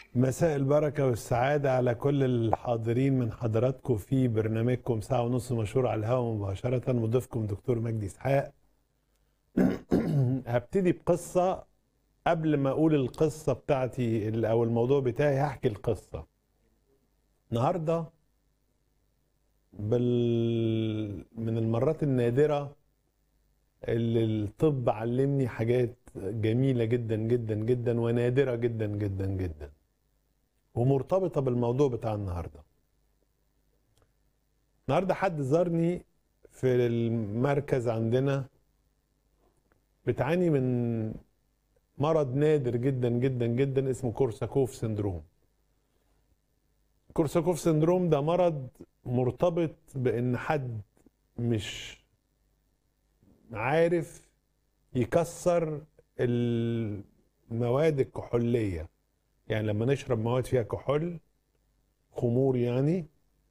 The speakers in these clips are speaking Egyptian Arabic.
مساء البركة والسعادة على كل الحاضرين من حضراتكم في برنامجكم ساعة ونص مشهور على الهواء مباشرة مضيفكم دكتور مجدي إسحاق هبتدي بقصة قبل ما أقول القصة بتاعتي ال- أو الموضوع بتاعي هحكي القصة النهاردة بال... من المرات النادرة اللي الطب علمني حاجات جميلة جدا جدا جدا ونادرة جدا جدا جدا ومرتبطة بالموضوع بتاع النهاردة النهاردة حد زارني في المركز عندنا بتعاني من مرض نادر جدا جدا جدا اسمه كورساكوف سندروم كورساكوف سندروم ده مرض مرتبط بان حد مش عارف يكسر المواد الكحولية يعني لما نشرب مواد فيها كحول خمور يعني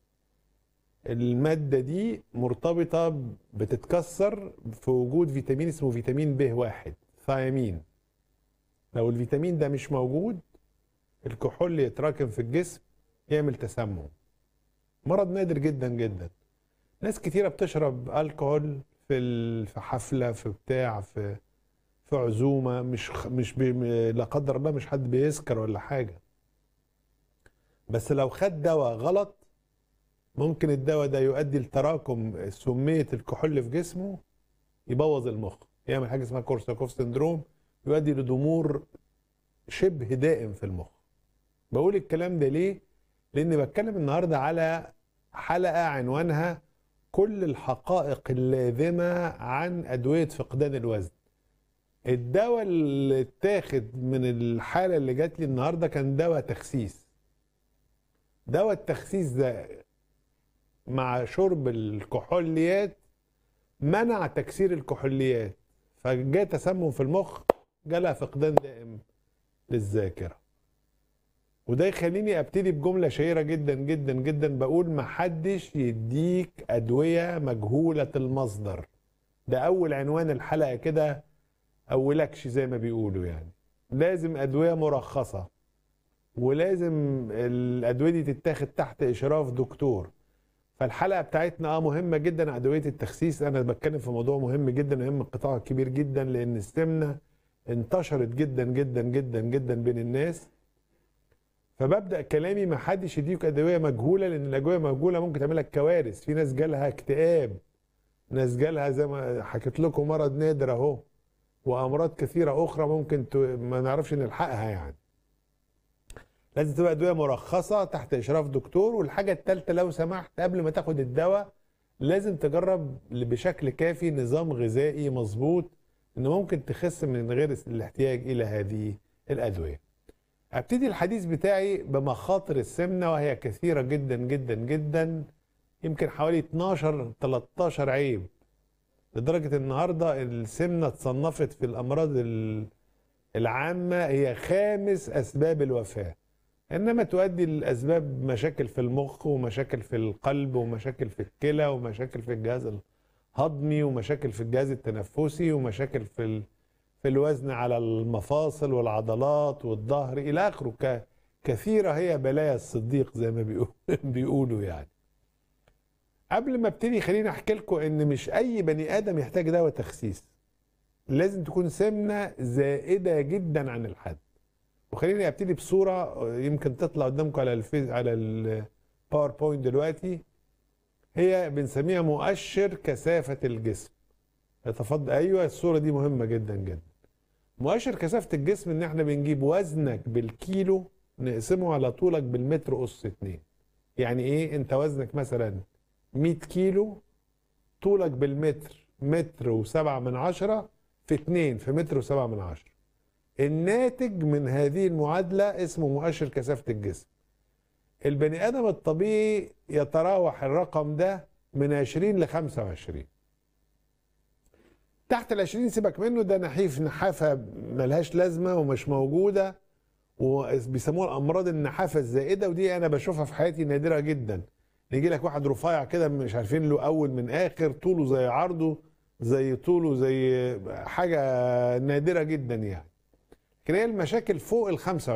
المادة دي مرتبطة بتتكسر في وجود فيتامين اسمه فيتامين ب واحد ثيامين لو الفيتامين ده مش موجود الكحول يتراكم في الجسم يعمل تسمم مرض نادر جدا جدا ناس كتيرة بتشرب الكحول في ال- في حفلة في بتاع في في عزومة مش خ- مش بي لا قدر الله مش حد بيسكر ولا حاجة بس لو خد دواء غلط ممكن الدواء ده يؤدي لتراكم سمية الكحول في جسمه يبوظ المخ يعمل حاجة اسمها كورساكوف سندروم يؤدي لضمور شبه دائم في المخ بقول الكلام ده ليه؟ لأني بتكلم النهاردة على حلقة عنوانها كل الحقائق اللازمة عن أدوية فقدان الوزن الدواء اللي اتاخد من الحالة اللي جات لي النهاردة كان دواء تخسيس دواء التخسيس ده مع شرب الكحوليات منع تكسير الكحوليات فجاء تسمم في المخ جالها فقدان دائم للذاكرة وده يخليني ابتدي بجملة شهيرة جدا جدا جدا بقول محدش يديك أدوية مجهولة المصدر ده أول عنوان الحلقة كده أولكش زي ما بيقولوا يعني لازم أدوية مرخصة ولازم الأدوية دي تتاخد تحت إشراف دكتور فالحلقة بتاعتنا اه مهمة جدا أدوية التخسيس أنا بتكلم في موضوع مهم جدا مهم قطاع كبير جدا لأن السمنة انتشرت جدا جدا جدا جدا بين الناس فببدا كلامي ما حدش يديك ادويه مجهوله لان الادويه مجهوله ممكن تعمل لك كوارث في ناس جالها اكتئاب ناس جالها زي ما حكيت لكم مرض نادر اهو وامراض كثيره اخرى ممكن ت... ما نعرفش نلحقها يعني لازم تبقى ادويه مرخصه تحت اشراف دكتور والحاجه الثالثه لو سمحت قبل ما تاخد الدواء لازم تجرب بشكل كافي نظام غذائي مظبوط ان ممكن تخس من غير الاحتياج الى هذه الادويه ابتدي الحديث بتاعي بمخاطر السمنه وهي كثيره جدا جدا جدا يمكن حوالي 12 13 عيب لدرجه النهارده السمنه اتصنفت في الامراض ال- العامه هي خامس اسباب الوفاه انما تؤدي لاسباب مشاكل في المخ ومشاكل في القلب ومشاكل في الكلى ومشاكل في الجهاز الهضمي ومشاكل في الجهاز التنفسي ومشاكل في ال... في الوزن على المفاصل والعضلات والظهر الى اخره ك... كثيره هي بلايا الصديق زي ما بيقول... بيقولوا يعني قبل ما ابتدي خليني احكي لكم ان مش اي بني ادم يحتاج دواء تخسيس لازم تكون سمنه زائده جدا عن الحد وخليني ابتدي بصوره يمكن تطلع قدامكم على الفيز على الباوربوينت دلوقتي هي بنسميها مؤشر كثافه الجسم يتفضل ايوه الصوره دي مهمه جدا جدا مؤشر كثافه الجسم ان احنا بنجيب وزنك بالكيلو نقسمه على طولك بالمتر اس 2 يعني ايه انت وزنك مثلا 100 كيلو طولك بالمتر متر وسبعة من عشرة في اتنين في متر وسبعة من عشرة الناتج من هذه المعادلة اسمه مؤشر كثافة الجسم البني آدم الطبيعي يتراوح الرقم ده من 20 ل 25 تحت ال 20 سيبك منه ده نحيف نحافة ملهاش لازمة ومش موجودة وبيسموها الأمراض النحافة الزائدة ودي أنا بشوفها في حياتي نادرة جدا يجي لك واحد رفيع كده مش عارفين له أول من آخر طوله زي عرضه زي طوله زي حاجة نادرة جدا يعني لكن هي المشاكل فوق ال 25